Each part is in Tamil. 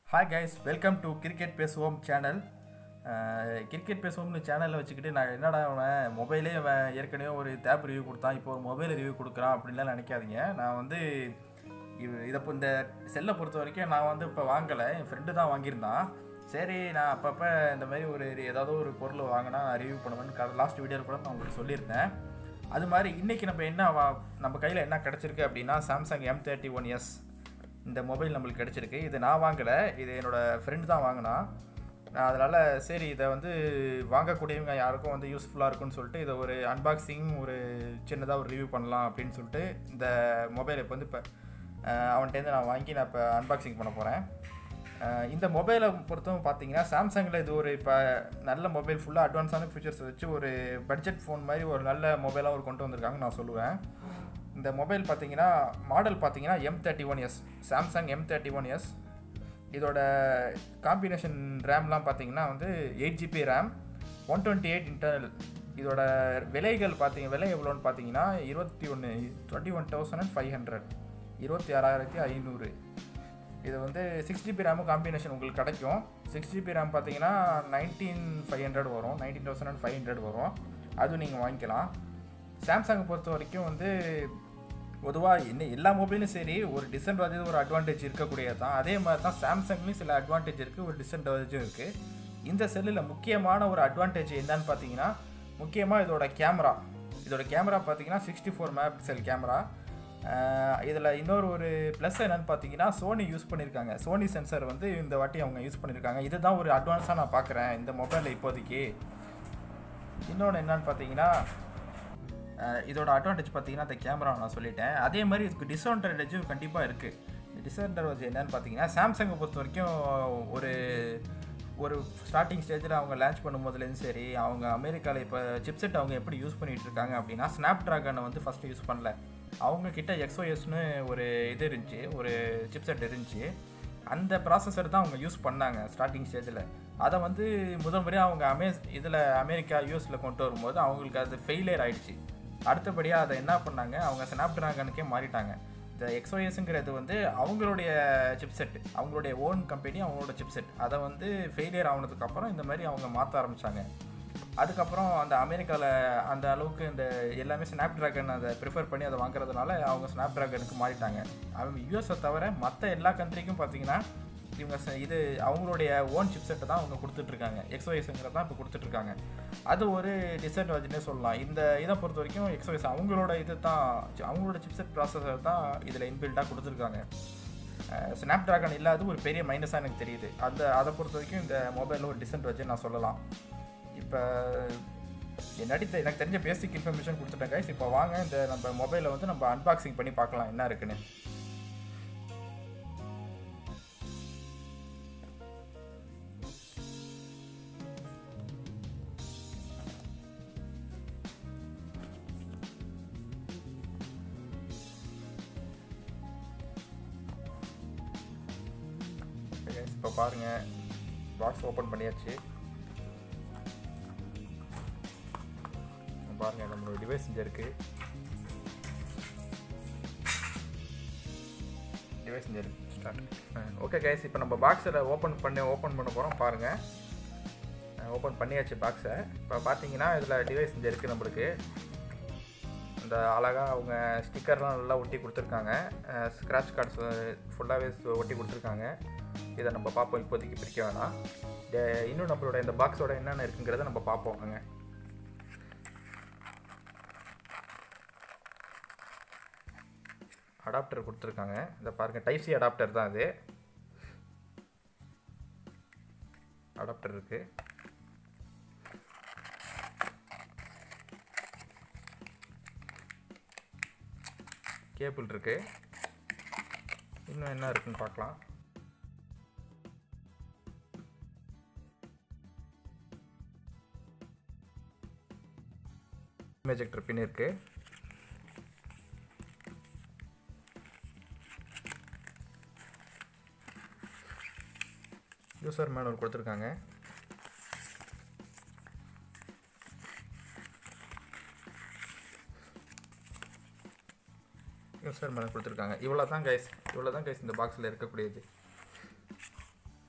hi guys welcome to cricket பேசுவோம் சேனல் கிரிக்கெட் பேசுவோம்னு சேனலில் வச்சுக்கிட்டு நான் என்னடா அவன் மொபைலே அவன் ஏற்கனவே ஒரு டேப் ரிவ்யூ கொடுத்தான் இப்போ ஒரு மொபைல் ரிவ்யூ கொடுக்குறான் அப்படின்லாம் நினைக்காதீங்க நான் வந்து இது இதை இப்போ இந்த செல்லை பொறுத்த வரைக்கும் நான் வந்து இப்போ வாங்கலை என் ஃப்ரெண்டு தான் வாங்கியிருந்தான் சரி நான் அப்பப்போ இந்த மாதிரி ஒரு ஏதாவது ஒரு பொருள் வாங்கினா ரிவ்யூ பண்ணுவேன்னு லாஸ்ட் வீடியோவில் கூட நான் உங்களுக்கு சொல்லியிருந்தேன் அது மாதிரி இன்றைக்கி நம்ம என்ன வா- நம்ம கையில் என்ன கிடச்சிருக்கு அப்படின்னா Samsung M thirty one S இந்த மொபைல் நம்மளுக்கு கிடச்சிருக்கு இது நான் வாங்கலை இது என்னோடய ஃப்ரெண்டு தான் வாங்கினான் அதனால் சரி இதை வந்து வாங்கக்கூடியவங்க யாருக்கும் வந்து யூஸ்ஃபுல்லாக இருக்கும்னு சொல்லிட்டு இதை ஒரு அன்பாக்சிங் ஒரு சின்னதாக ஒரு ரிவ்யூ பண்ணலாம் அப்படின்னு சொல்லிட்டு இந்த மொபைலை இப்போ வந்து இப்போ அவன்கிட்டேருந்து நான் வாங்கி நான் இப்போ அன்பாக்சிங் பண்ண போகிறேன் இந்த மொபைலை பொறுத்தவரை பார்த்தீங்கன்னா சாம்சங்கில் இது ஒரு இப்போ நல்ல மொபைல் ஃபுல்லாக அட்வான்ஸான ஃபீச்சர்ஸ் வச்சு ஒரு பட்ஜெட் ஃபோன் மாதிரி ஒரு நல்ல மொபைலாக ஒரு கொண்டு வந்திருக்காங்கன்னு நான் சொல்லுவேன் இந்த மொபைல் பார்த்தீங்கன்னா மாடல் பார்த்தீங்கன்னா M thirty one S Samsung M thirty one S இதோட காம்பினேஷன் ரேம்லாம் பார்த்தீங்கன்னா வந்து eight GB RAM one twenty eight internal இதோட விலைகள் பார்த்தீங்க விலை எவ்வளோன்னு பார்த்தீங்கன்னா இருபத்தி ஒன்று twenty one thousand and five hundred இருபத்தி ஆறாயிரத்தி ஐநூறு இது வந்து சிக்ஸ் ஜிபி ரேமு காம்பினேஷன் உங்களுக்கு கிடைக்கும் சிக்ஸ் ஜிபி ரேம் பார்த்தீங்கன்னா நைன்டீன் ஃபைவ் ஹண்ட்ரட் வரும் nineteen thousand and five hundred வரும் அதுவும் நீங்கள் வாங்கிக்கலாம் சாம்சங்கை பொறுத்த வரைக்கும் வந்து பொதுவாக என்ன எல்லா மொபைலும் சரி ஒரு டிஸ்அட்வான்டேஜ் ஒரு அட்வான்டேஜ் இருக்கக்கூடியது தான் அதே மாதிரி தான் சாம்சங்லேயும் சில அட்வான்டேஜ் இருக்குது ஒரு டிஸ்அட்வான்டேஜும் இருக்குது இந்த செல்லில் முக்கியமான ஒரு அட்வான்டேஜ் என்னன்னு பார்த்தீங்கன்னா முக்கியமாக இதோட கேமரா இதோட கேமரா பார்த்தீங்கன்னா சிக்ஸ்டி ஃபோர் மெகாபிக்சல் கேமரா இதில் இன்னொரு ஒரு ப்ளஸ் என்னன்னு பார்த்தீங்கன்னா சோனி யூஸ் பண்ணியிருக்காங்க சோனி சென்சர் வந்து இந்த வாட்டி அவங்க யூஸ் பண்ணியிருக்காங்க இதுதான் ஒரு அட்வான்ஸாக நான் பார்க்குறேன் இந்த மொபைலில் இப்போதைக்கு இன்னொன்று என்னன்னு பார்த்தீங்கன்னா அஹ் இதோட அட்வான்டேஜ் பார்த்தீங்கன்னா இந்த கேமரா நான் சொல்லிட்டேன் அதே மாதிரி இதுக்கு டிஸ்அட்வான்டேஜும் கண்டிப்பாக இருக்குது டிஸ்அட்வான்டேஜ் என்னன்னு பார்த்தீங்கன்னா சாம்சங்கை பொறுத்த வரைக்கும் ஒரு ஒரு ஸ்டார்டிங் ஸ்டேஜில் அவங்க லான்ச் பண்ணும்போதுலேருந்து சரி அவங்க அமெரிக்காவில் இப்போ சிப்செட் அவங்க எப்படி யூஸ் பண்ணிகிட்டு இருக்காங்க அப்படின்னா ஸ்னாப் ட்ராகனை வந்து ஃபஸ்ட்டு யூஸ் பண்ணல அவங்க கிட்ட எக்ஸோஎஸ்னு ஒரு இது இருந்துச்சு ஒரு சிப்செட் இருந்துச்சு அந்த ப்ராசஸர் தான் அவங்க யூஸ் பண்ணாங்க ஸ்டார்டிங் ஸ்டேஜில் அதை வந்து முதல் முறையாக அவங்க அமே இதில் அமெரிக்கா யூஎஸில் கொண்டு வரும்போது அவங்களுக்கு அது ஃபெயிலியர் ஆயிடுச்சு அடுத்தபடியாக அதை என்ன பண்ணாங்க அவங்க ஸ்னாப் ட்ராகனுக்கே மாறிட்டாங்க இந்த எக்ஸோஎஸ்ங்கிறது வந்து அவங்களுடைய சிப்செட் அவங்களுடைய ஓன் கம்பெனி அவங்களோட சிப்செட் அதை வந்து ஃபெயிலியர் ஆனதுக்கப்புறம் இந்த மாதிரி அவங்க மாற்ற ஆரம்பித்தாங்க அதுக்கப்புறம் அந்த அமெரிக்காவில் அந்த அளவுக்கு இந்த எல்லாமே ஸ்னாப் ட்ராகன் அதை ப்ரிஃபர் பண்ணி அதை வாங்குறதுனால அவங்க ஸ்னாப் ட்ராகனுக்கு மாறிட்டாங்க அவங்க யூஎஸை தவிர மற்ற எல்லா கண்ட்ரிக்கும் பார்த்தீங்கன்னா இவங்க ச- இது அவங்களுடைய ஓன் சிப்செட்டை தான் அவங்க கொடுத்துட்ருக்காங்க எக்ஸோஎஸ்ங்கிறத தான் இப்போ கொடுத்துட்ருக்காங்க அது ஒரு டிஸ்அட்வான்டேஜ்னே சொல்லலாம் இந்த இதை பொறுத்த வரைக்கும் எக்ஸோஎஸ் அவங்களோட இது தான் அவங்களோட சிப்செட் ப்ராசஸர் தான் இதில் இன்பில்டாக கொடுத்துருக்காங்க ஸ்னாப் ட்ராகன் இல்லாத ஒரு பெரிய மைனஸாக எனக்கு தெரியுது அந்த அதை பொறுத்த வரைக்கும் இந்த மொபைலில் ஒரு டிஸ்அட்வான்டேஜ் நான் சொல்லலாம் இப்போ என்னடி தெ- எனக்கு தெரிஞ்ச பேசிக் இன்ஃபர்மேஷன் கொடுத்துட்டேன் கைஸ் இப்போ வாங்க இந்த நம்ம மொபைலை வந்து நம்ம அன்பாக்சிங் பண்ணி பார்க்கலாம் என்ன இருக்குன்னு இப்போ பாருங்கள் பாக்ஸ் ஓப்பன் பண்ணியாச்சு பாருங்க நம்மளோட டிவைஸ் இங்கே இருக்கு டிவைஸ் இங்கே இருக்கு ஸ்டார்ட் ஓகே கைஸ் இப்போ நம்ம பாக்ஸில் ஓப்பன் பண்ணி ஓப்பன் பண்ண போகிறோம் பாருங்கள் ஓப்பன் பண்ணியாச்சு பாக்ஸை இப்போ பார்த்தீங்கன்னா இதில் டிவைஸ் இங்கே இருக்குது நம்மளுக்கு இந்த அழகாக அவங்க ஸ்டிக்கர்லாம் நல்லா ஒட்டி கொடுத்துருக்காங்க ஸ்க்ராட்ச் கார்ட்ஸ் ஃபுல்லாகவே ஒட்டி கொடுத்துருக்காங்க இதை நம்ம பார்ப்போம் இப்போதைக்கு பிரிக்க வேணாம் இத- இன்னும் நம்மளோட இந்த பாக்ஸோட என்னென்ன இருக்குங்கிறத நம்ம பார்ப்போம் வாங்க அடாப்டர் கொடுத்துருக்காங்க இதை பாருங்கள் டைப் சி அடாப்டர் தான் இது அடாப்டர் இருக்கு கேபிள் இருக்கு இன்னும் என்ன இருக்குன்னு பார்க்கலாம் இமேஜெக்டர் பின் இருக்குது யூசர் மேனுவல் கொடுத்துருக்காங்க யூசர் மேனுவல் கொடுத்துருக்காங்க இவ்வளோ தான் கைஸ் இவ்வளோ தான் கைஸ் இந்த பாக்ஸில் இருக்கக்கூடியது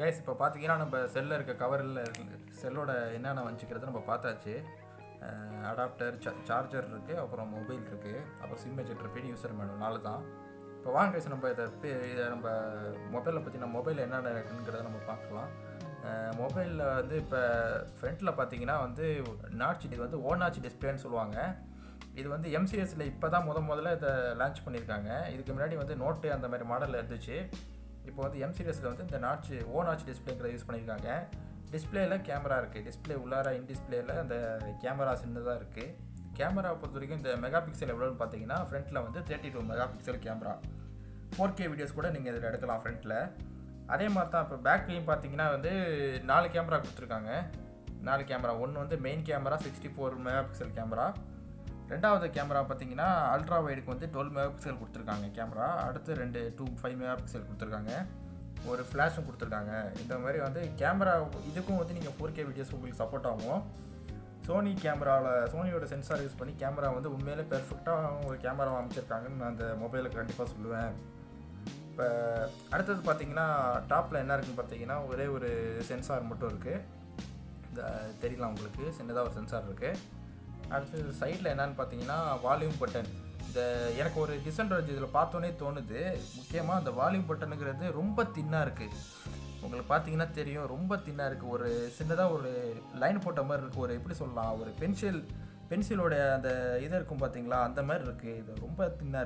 கைஸ் இப்போ பார்த்தீங்கன்னா நம்ம செல்லில் இருக்க கவரில் செல்லோட என்னென்ன வச்சுக்கிறத நம்ம பார்த்தாச்சு அடாப்டர் சார்ஜர் இருக்குது அப்புறம் மொபைல் இருக்குது அப்புறம் சிம் வச்சுட்டு பின் யூசர் மேனுவல் நாலு தான் இப்போ வாங்க கைஸ் நம்ம இதை பே- இதை நம்ம மொபைலில் பற்றி நம்ம மொபைல் என்னென்ன இருக்குங்கிறத நம்ம பார்க்கலாம் மொபைலில் வந்து இப்போ ஃப்ரண்ட்டில் பார்த்தீங்கன்னா வந்து நாட்ச் இது வந்து ஓ நாட்ச் டிஸ்பிளேன்னு சொல்லுவாங்க இது வந்து எம்சிஎஸ்ல இப்போ தான் முத முதல்ல இதை லான்ச் பண்ணியிருக்காங்க இதுக்கு முன்னாடி வந்து நோட்டு அந்த மாதிரி மாடலில் இருந்துச்சு இப்போ வந்து எம்சிஎஸ்ல வந்து இந்த நாட்ச் ஓ நாட்ச் டிஸ்பிளேங்கிறத யூஸ் பண்ணியிருக்காங்க டிஸ்பிளேல கேமரா இருக்குது டிஸ்பிளே உள்ளார இன் டிஸ்பிளேல அந்த கேமரா சின்னதாக இருக்குது கேமரா பொறுத்த வரைக்கும் இந்த மெகா பிக்சல் எவ்வளோன்னு பார்த்தீங்கன்னா ஃப்ரண்ட்டில் வந்து thirty two megapixel camera four K videos கூட நீங்கள் இதில் எடுக்கலாம் ஃப்ரண்ட்டில் அதே மாதிரி தான் இப்போ பேக்லேயும் பார்த்தீங்கன்னா வந்து நாலு கேமரா கொடுத்துருக்காங்க நாலு கேமரா ஒன்று வந்து main camera sixty four megapixel camera ரெண்டாவது கேமரா பார்த்தீங்கன்னா அல்ட்ரா வைடுக்கு வந்து டுவெல் மெகா பிக்சல் கொடுத்துருக்காங்க கேமரா அடுத்து ரெண்டு டூ ஃபைவ் மெகா பிக்சல் கொடுத்துருக்காங்க ஒரு ஃப்ளாஷும் கொடுத்துருக்காங்க இந்த மாதிரி வந்து கேமரா இதுக்கும் வந்து நீங்கள் ஃபோர் கே வீடியோஸ் உங்களுக்கு சப்போர்ட் ஆகும் சோனி கேமராவில் சோனியோட சென்சார் யூஸ் பண்ணி கேமரா வந்து உண்மையிலே பெர்ஃபெக்டாக ஒரு கேமரா அமைச்சிருக்காங்கன்னு நான் அந்த மொபைலுக்கு கண்டிப்பாக சொல்லுவேன் இப்போ அடுத்தது பார்த்தீங்கன்னா டாப்பில் என்ன இருக்குன்னு பார்த்தீங்கன்னா ஒரே ஒரு சென்சார் மட்டும் இருக்குது இந்த தெரியலாம் உங்களுக்கு சின்னதாக ஒரு சென்சார் இருக்குது அடுத்தது சைடில் என்னன்னு பார்த்தீங்கன்னா வால்யூம் பட்டன் இந்த எனக்கு ஒரு டிஸ்அட்வான்டேஜ் இதில் பார்த்தோன்னே தோணுது முக்கியமாக அந்த வால்யூம் பட்டனுங்கிறது ரொம்ப தின்னாக இருக்குது உங்களுக்கு பார்த்தீங்கன்னா தெரியும் ரொம்ப தின்னாக இருக்குது ஒரு சின்னதாக ஒரு லைன் போட்ட மாதிரி இருக்குது ஒரு எப்படி சொல்லலாம் ஒரு பென்சில் பென்சிலோட அந்த இது இருக்கும் பார்த்தீங்களா அந்த மாதிரி இருக்குது இது ரொம்ப தின்னாக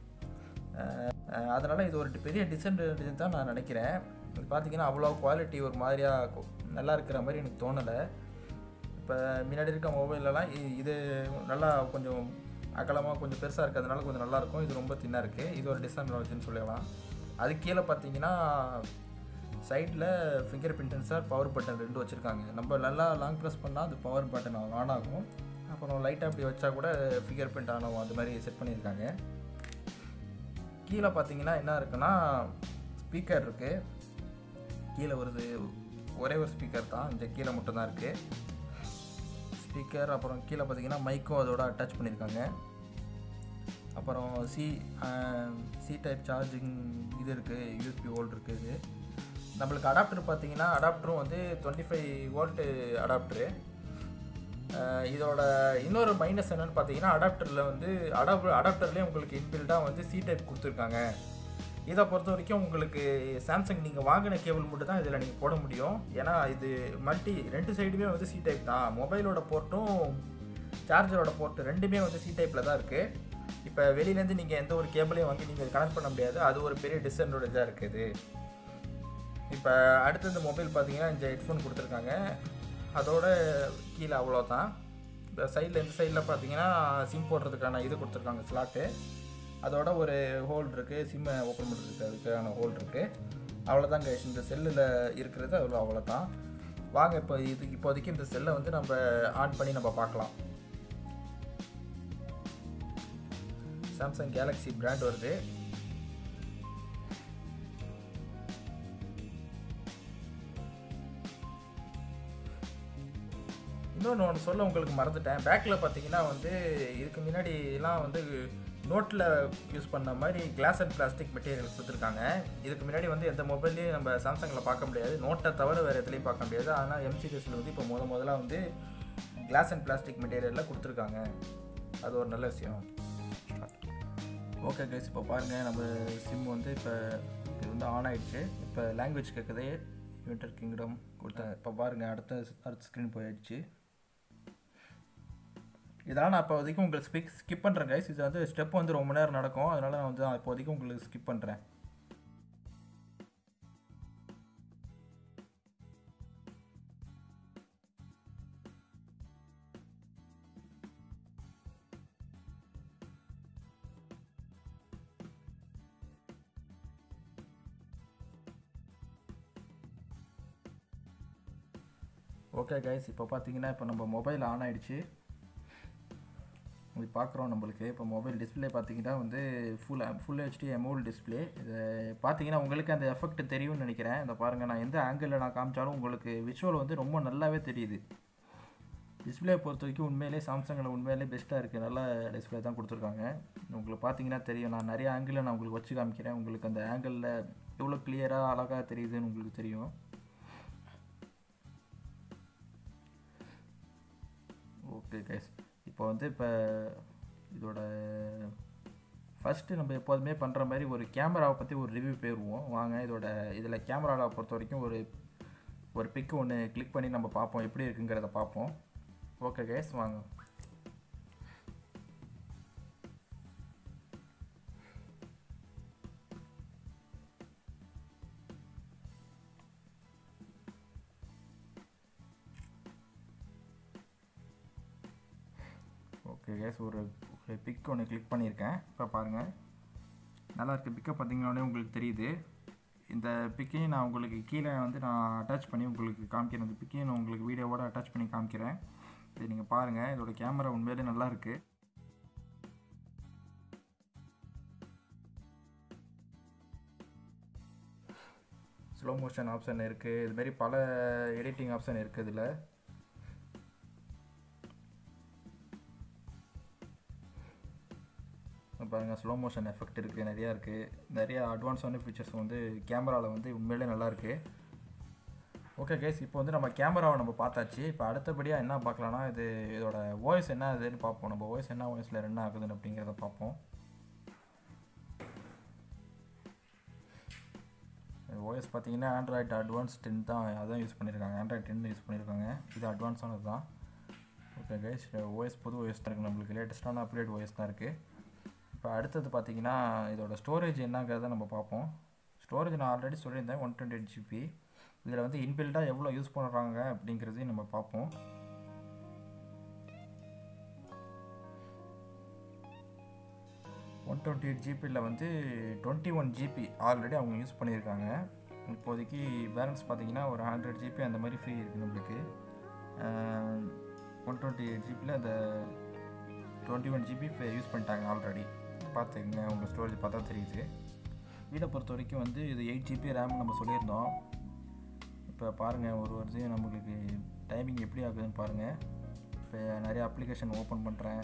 இருக்குது அதனால் இது ஒரு பெரிய டிஸ்அட்வான்டேஜ் தான் நான் நினைக்கிறேன் இது பார்த்தீங்கன்னா அவ்வளோ குவாலிட்டி ஒரு மாதிரியாக நல்லா இருக்கிற மாதிரி எனக்கு தோணலை இப்போ முன்னாடி இருக்க மொபைல்லலாம் இ- இது நல்லா கொஞ்சம் அகலமாக கொஞ்சம் பெருசாக இருக்கிறதுனால கொஞ்சம் நல்லாயிருக்கும் இது ரொம்ப தின்னாக இருக்குது இது ஒரு டிஸ்அட்வான்டேஜ்னு சொல்லலாம் அது கீழே பார்த்தீங்கன்னா சைடில் fingerprint sensor power button ரெண்டு வச்சுருக்காங்க நம்ம நல்லா லாங் ப்ரெஸ் பண்ணால் அது பவர் பட்டன் ஆன் ஆகும் அப்புறம் லைட்டாக அப்படி வச்சா கூட ஃபிங்கர் பிரிண்ட் ஆன் ஆகும் அது மாதிரி செட் பண்ணியிருக்காங்க கீழே பார்த்தீங்கன்னா என்ன இருக்குன்னா ஸ்பீக்கர் இருக்குது கீழே வருது ஒரே ஒரு ஸ்பீக்கர் தான் இந்த கீழே மட்டும்தான் இருக்குது ஸ்பீக்கர் அப்புறம் கீழே பார்த்தீங்கன்னா மைக்கும் அதோட அட்டாச் பண்ணியிருக்காங்க அப்புறம் சி சி டைப் சார்ஜிங் இது இருக்குது யூஎஸ்பி ஹோல்ட் இருக்குது நம்மளுக்கு அடாப்டர் பார்த்தீங்கன்னா அடாப்டரும் வந்து டுவெண்ட்டி ஃபைவ் வோல்ட்டு அடாப்டரு இதோட இன்னொரு மைனஸ் என்னன்னு பார்த்தீங்கன்னா அடாப்டரில் வந்து அடாப்டர் அடாப்டர்லேயே உங்களுக்கு இன்பில்டாக வந்து சி டைப் கொடுத்துருக்காங்க இதை பொறுத்த வரைக்கும் உங்களுக்கு சாம்சங் நீங்கள் வாங்கின கேபிள் மட்டும் தான் இதில் நீங்கள் போட முடியும் ஏன்னா இது மல்டி ரெண்டு சைடுமே வந்து சி டைப் தான் மொபைலோட போர்ட்டும் சார்ஜரோட போர்ட் ரெண்டுமே வந்து சி டைப்பில் தான் இருக்குது இப்போ வெளியிலேருந்து நீங்கள் எந்த ஒரு கேபிளையும் வாங்கி நீங்கள் கனெக்ட் பண்ண முடியாது அது ஒரு பெரிய டிஸ்அட்வான்டேஜாக இருக்குது இப்போ அடுத்தது மொபைல் பார்த்தீங்கன்னா இந்த ஹெட்ஃபோன் கொடுத்துருக்காங்க அதோட கீழே அவ்வளோதான் இந்த சைடில் இந்த சைடில் பார்த்தீங்கன்னா சிம் போடுறதுக்கான இது கொடுத்துருக்காங்க ஸ்லாட்டு அதோட ஒரு ஹோல் இருக்குது சிம்மை ஓப்பன் பண்ணுறதுக்கு அதுக்கான ஹோல் இருக்குது அவ்வளோதான் guys இந்த செல்லில் இருக்கிறது அவ்வளோ அவ்வளோதான் வாங்க இப்போ இது இப்போதைக்கு இந்த செல்லை வந்து நம்ம ஆன் பண்ணி நம்ம பார்க்கலாம் சாம்சங் கேலக்ஸி பிராண்ட் வருது இன்னொன்று ஒன்று சொல்ல உங்களுக்கு மறந்துட்டேன் பேக்கில் பார்த்தீங்கன்னா வந்து இதுக்கு முன்னாடி எல்லாம் வந்து நோட்டில் யூஸ் பண்ண மாதிரி கிளாஸ் அண்ட் பிளாஸ்டிக் மெட்டீரியல் கொடுத்துருக்காங்க இதுக்கு முன்னாடி வந்து எந்த மொபைல்லையும் நம்ம சாம்சங்கில் பார்க்க முடியாது நோட்டை தவிர வேறு எதுலையும் பார்க்க முடியாது ஆனால் எம்சிடிஎஸில் வந்து இப்போ முத முதல்ல வந்து கிளாஸ் அண்ட் பிளாஸ்டிக் மெட்டீரியலில் கொடுத்துருக்காங்க அது ஒரு நல்ல விஷயம் ஓகே கைஸ் இப்போ பாருங்கள் நம்ம சிம் வந்து இப்போ இது வந்து ஆன் ஆயிடுச்சு இப்போ லாங்குவேஜ் கேட்குது யூனிட்டர் கிங்டம் கொடுத்தேன் இப்போ பாருங்கள் அடுத்த அடுத்த ஸ்க்ரீன் போயிடுச்சு இதெல்லாம் நான் இப்போதைக்கு உங்களுக்கு ஸ்பிக் ஸ்கிப் பண்ணுறேன் கைஸ் இது வந்து ஸ்டெப் வந்து ரொம்ப நேரம் நடக்கும் அதனால் நான் வந்து இப்போதைக்கு உங்களுக்கு ஸ்கிப் பண்ணுறேன் ஓகே கைஸ் இப்போ பார்த்தீங்கன்னா இப்போ நம்ம மொபைல் ஆன் ஆயிடுச்சு இது பார்க்குறோம் நம்மளுக்கு இப்போ மொபைல் டிஸ்பிளே பார்த்தீங்கன்னா வந்து full full HD AMOLED display இது பார்த்தீங்கன்னா உங்களுக்கு அந்த எஃபெக்ட் தெரியும்னு நினைக்கிறேன் இந்த பாருங்கள் நான் எந்த ஆங்கிளில் நான் காமிச்சாலும் உங்களுக்கு விஷுவல் வந்து ரொம்ப நல்லாவே தெரியுது டிஸ்பிளே பொறுத்த வரைக்கும் உண்மையிலே சாம்சங்கில் உண்மையிலே பெஸ்ட்டாக இருக்குது நல்ல டிஸ்பிளே தான் கொடுத்துருக்காங்க உங்களுக்கு பார்த்தீங்கன்னா தெரியும் நான் நிறைய ஆங்கிளில் நான் உங்களுக்கு வச்சு காமிக்கிறேன் உங்களுக்கு அந்த ஆங்கிளில் எவ்வளோ கிளியராக அழகாக தெரியுதுன்னு உங்களுக்கு தெரியும் ஓகே கைஸ் இப்போ வந்து இப்போ இதோட ஃபஸ்ட்டு நம்ம எப்போதுமே பண்ணுற மாதிரி ஒரு கேமராவை பற்றி ஒரு ரிவ்யூ போயிடுவோம் வாங்க இதோட இதில் கேமராவை பொறுத்த வரைக்கும் ஒரு ஒரு பிக்கு ஒன்று கிளிக் பண்ணி நம்ம பார்ப்போம் எப்படி இருக்குங்கிறத பார்ப்போம் ஓகே கைஸ் வாங்க ஓகே கேஸ் ஒரு ஒரு பிக் ஒன்று கிளிக் பண்ணியிருக்கேன் இப்போ பாருங்கள் நல்லா இருக்க பிக்கை பார்த்தீங்கன்னாலே உங்களுக்கு தெரியுது இந்த பிக்கையும் நான் உங்களுக்கு கீழே வந்து நான் அட்டாச் பண்ணி உங்களுக்கு காமிக்கிறேன் இந்த பிக்கையும் நான் உங்களுக்கு வீடியோவோட அட்டாச் பண்ணி காமிக்கிறேன் இது நீங்கள் பாருங்கள் இதோட கேமரா உண்மையிலே நல்லா இருக்குது ஸ்லோ மோஷன் ஆப்ஷன் இருக்குது இதுமாரி பல எடிட்டிங் ஆப்ஷன் இருக்குது இதில் பாருங்கள் ஸ்லோ மோஷன் எஃபெக்ட் இருக்குது நிறையா இருக்குது நிறையா அட்வான்ஸான ஃபீச்சர்ஸ் வந்து கேமராவில் வந்து உண்மையிலே நல்லாயிருக்கு ஓகே கேஸ் இப்போ வந்து நம்ம கேமராவை நம்ம பார்த்தாச்சு இப்போ அடுத்தபடியாக என்ன பார்க்கலான்னா இது இதோட வாய்ஸ் என்ன ஆகுதுன்னு பார்ப்போம் நம்ம வாய்ஸ் என்ன வாய்ஸில் என்ன ஆகுதுன்னு அப்படிங்கிறத பார்ப்போம் ஓஎஸ் பார்த்தீங்கன்னா ஆண்ட்ராய்டு அட்வான்ஸ் டென் தான் அதான் யூஸ் பண்ணியிருக்காங்க ஆண்ட்ராய்டு டென் யூஸ் பண்ணியிருக்காங்க இது அட்வான்ஸானது தான் ஓகே கைஸ் ஓஎஸ் புது ஓஎஸ் தான் இருக்குது நம்மளுக்கு லேட்டஸ்ட்டான அப்டேட் ஓஎஸ் தான் இருக்குது இப்போ அடுத்தது பார்த்தீங்கன்னா இதோட ஸ்டோரேஜ் என்னங்கிறத நம்ம பார்ப்போம் ஸ்டோரேஜ் நான் ஆல்ரெடி சொல்லியிருந்தேன் ஒன் டுவெண்ட்டி எயிட் ஜிபி இதில் வந்து இன்பில்டாக எவ்வளோ யூஸ் பண்ணுறாங்க அப்படிங்கிறதையும் நம்ம பார்ப்போம் ஒன் டுவெண்ட்டி எயிட் ஜிபியில் வந்து டுவெண்ட்டி ஒன் ஜிபி ஆல்ரெடி அவங்க யூஸ் பண்ணியிருக்காங்க இப்போதைக்கு பேலன்ஸ் பார்த்தீங்கன்னா ஒரு ஹண்ட்ரட் ஜிபி அந்த மாதிரி ஃப்ரீ இருக்குது நம்மளுக்கு ஒன் டுவெண்ட்டி எயிட் ஜிபியில் அந்த டுவெண்ட்டி ஒன் ஜிபி இப்போ யூஸ் பண்ணிட்டாங்க ஆல்ரெடி பார்த்துக்கங்க உங்கள் ஸ்டோரேஜ் பார்த்தா தெரியுது வீடை பொறுத்த வரைக்கும் வந்து இது எயிட் ஜிபி ரேம் நம்ம சொல்லியிருந்தோம் இப்போ பாருங்கள் ஒரு வருஷம் நம்மளுக்கு டைமிங் எப்படி ஆகுதுன்னு பாருங்கள் இப்போ நிறைய அப்ளிகேஷன் ஓப்பன் பண்ணுறேன்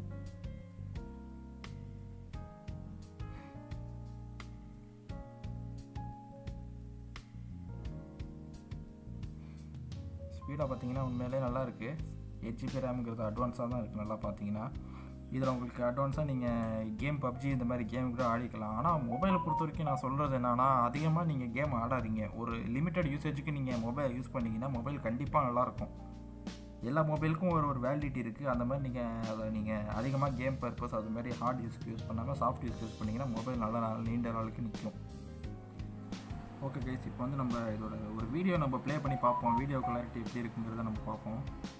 ஸ்பீடாக பார்த்தீங்கன்னா உண்மையிலே நல்லா இருக்குது எயிட் ஜிபி ரேமுங்கிறது அட்வான்ஸாக தான் இருக்குது நல்லா பார்த்தீங்கன்னா இதில் உங்களுக்கு அட்வான்ஸாக நீங்கள் கேம் பப்ஜி இந்த மாதிரி கேம் கூட ஆடிக்கலாம் ஆனால் மொபைலை பொறுத்த வரைக்கும் நான் சொல்கிறது என்னென்னா அதிகமாக நீங்கள் கேம் ஆடாதீங்க ஒரு லிமிட்டட் யூசேஜுக்கு நீங்கள் மொபைல் யூஸ் பண்ணிங்கன்னா மொபைல் கண்டிப்பாக நல்லாயிருக்கும் எல்லா மொபைலுக்கும் ஒரு ஒரு வேலிடிட்டி இருக்குது அந்த மாதிரி நீங்கள் அதை நீங்கள் அதிகமாக கேம் பர்பஸ் அது மாதிரி ஹார்ட் யூஸ்க்கு யூஸ் பண்ணாமல் சாஃப்ட் யூஸ்க்கு யூஸ் பண்ணிங்கன்னா மொபைல் நல்லா நாள் நீண்ட நாளுக்கு நிற்கும் ஓகே கைஸ் இப்போ வந்து நம்ம இதோட ஒரு வீடியோ நம்ம ப்ளே பண்ணி பார்ப்போம் வீடியோ கிளாரிட்டி எப்படி இருக்குங்கிறத நம்ம பார்ப்போம்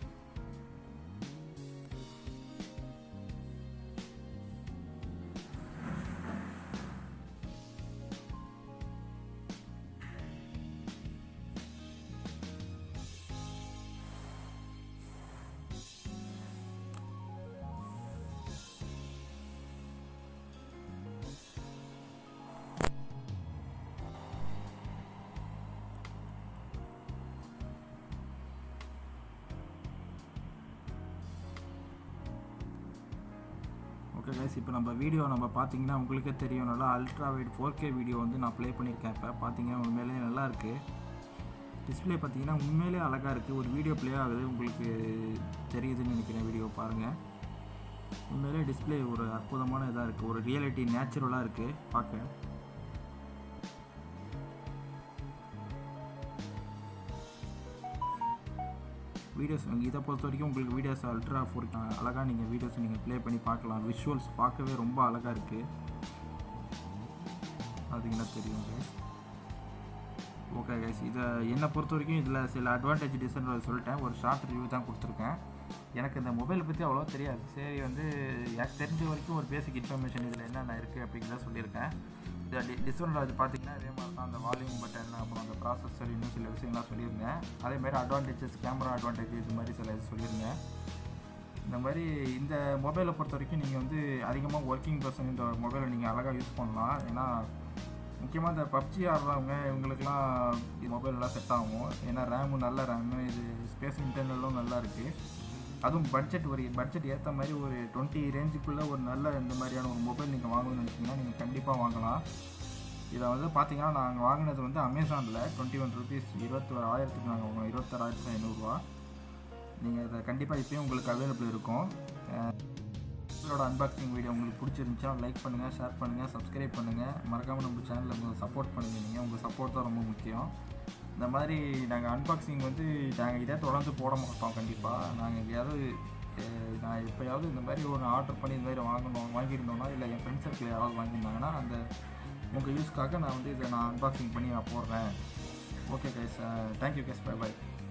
ஓகே கைஸ் இப்போ நம்ம வீடியோ நம்ம பார்த்தீங்கன்னா உங்களுக்கே தெரியும் நல்லா ultra wide four K video வந்து நான் ப்ளே பண்ணியிருக்கேன் இப்போ பார்த்தீங்கன்னா உண்மையிலேயே நல்லா இருக்குது டிஸ்பிளே பார்த்தீங்கன்னா உண்மையிலே அழகாக இருக்குது ஒரு வீடியோ ப்ளே ஆகுது உங்களுக்கு தெரியுதுன்னு நினைக்கிறேன் வீடியோ பாருங்கள் உண்மையிலே டிஸ்பிளே ஒரு அற்புதமான இதாக இருக்குது ஒரு ரியாலிட்டி நேச்சுரலாக இருக்குது பார்க்க வீடியோஸ் இதை பொறுத்த வரைக்கும் உங்களுக்கு வீடியோஸ் அல்ட்ரா ஃபோர் அழகாக நீங்கள் வீடியோஸ் நீங்கள் ப்ளே பண்ணி பார்க்கலாம் விஷுவல்ஸ் பார்க்கவே ரொம்ப அழகாக இருக்குது பார்த்தீங்கன்னா தெரியும் கைஸ் ஓகே கைஸ் இதை என்னை பொறுத்த வரைக்கும் இதில் சில அட்வான்டேஜ் டிஸ்அட்வான்டேஜ் சொல்லிட்டேன் ஒரு ஷார்ட் ரிவ்யூ தான் கொடுத்துருக்கேன் எனக்கு இந்த மொபைலை பற்றி அவ்வளோ தெரியாது சரி வந்து எனக்கு தெரிஞ்ச வரைக்கும் ஒரு பேசிக் இன்ஃபர்மேஷன் இதில் என்னென்ன இருக்குது அப்படிங்கிறத சொல்லியிருக்கேன் இந்த டி டிஸ்அட்வான்டேஜ் பார்த்தீங்கன்னா அதே மாதிரி தான் அந்த வால்யூம் பட்டன் அப்புறம் அந்த ப்ராசஸர் இன்னும் சில விஷயங்கள்லாம் சொல்லியிருந்தேன் அதேமாதிரி அட்வான்டேஜஸ் கேமரா அட்வான்டேஜ் இது மாதிரி சில இது சொல்லியிருந்தேன் இந்த மாதிரி இந்த மொபைலை பொறுத்த வரைக்கும் நீங்கள் வந்து அதிகமாக ஒர்க்கிங் பர்சன் இந்த மொபைலை நீங்கள் அழகாக யூஸ் பண்ணலாம் ஏன்னா முக்கியமாக இந்த பப்ஜி ஆடுறவங்க இவங்களுக்குலாம் இது மொபைல் நல்லா செட் ஆகும் ஏன்னா ரேமும் நல்ல ரேமு இது ஸ்பேஸ் இன்டர்னலும் நல்லா இருக்குது அதுவும் பட்ஜெட் ஒரு பட்ஜெட் ஏற்ற மாதிரி ஒரு டுவெண்ட்டி ரேஞ்சுக்குள்ளே ஒரு நல்ல இந்த மாதிரியான ஒரு மொபைல் நீங்கள் வாங்கணும்னு நினச்சிங்கன்னா நீங்கள் கண்டிப்பாக வாங்கலாம் இதை வந்து பார்த்தீங்கன்னா நாங்கள் வாங்கினது வந்து அமேசானில் டுவெண்ட்டி ஒன் ருபீஸ் இருபத்தி ஒரு ஆயிரத்துக்கு நாங்கள் வாங்கினோம் இருபத்தாறாயிரத்து ஐநூறுரூவா நீங்கள் இதை கண்டிப்பாக இப்போயும் உங்களுக்கு அவைலபிள் இருக்கும் இதோட அன்பாக்சிங் வீடியோ உங்களுக்கு பிடிச்சிருந்துச்சா லைக் பண்ணுங்கள் ஷேர் பண்ணுங்கள் சப்ஸ்கிரைப் பண்ணுங்கள் மறக்காமல் நம்ம சேனலில் உங்கள் சப்போர்ட் பண்ணுங்கள் நீங்கள் உங்கள் சப்போர்ட் தான் ரொம்ப முக்கியம் இந்த மாதிரி நாங்கள் அன்பாக்சிங் வந்து நாங்கள் இதே தொடர்ந்து போட மாட்டோம் கண்டிப்பாக நாங்கள் எங்கேயாவது அஹ், நான் எப்போயாவது இந்த மாதிரி ஒன்று ஆர்டர் பண்ணி இந்த மாதிரி வாங்கணும் வாங்கியிருந்தோம்னா இல்லை என் ஃப்ரெண்ட்ஸ் சர்க்கிள் யாராவது வாங்கியிருந்தாங்கன்னா அந்த உங்கள் யூஸ்க்காக நான் வந்து இதை நான் அன்பாக்சிங் பண்ணி நான் போடுறேன் okay guys thank you guys bye by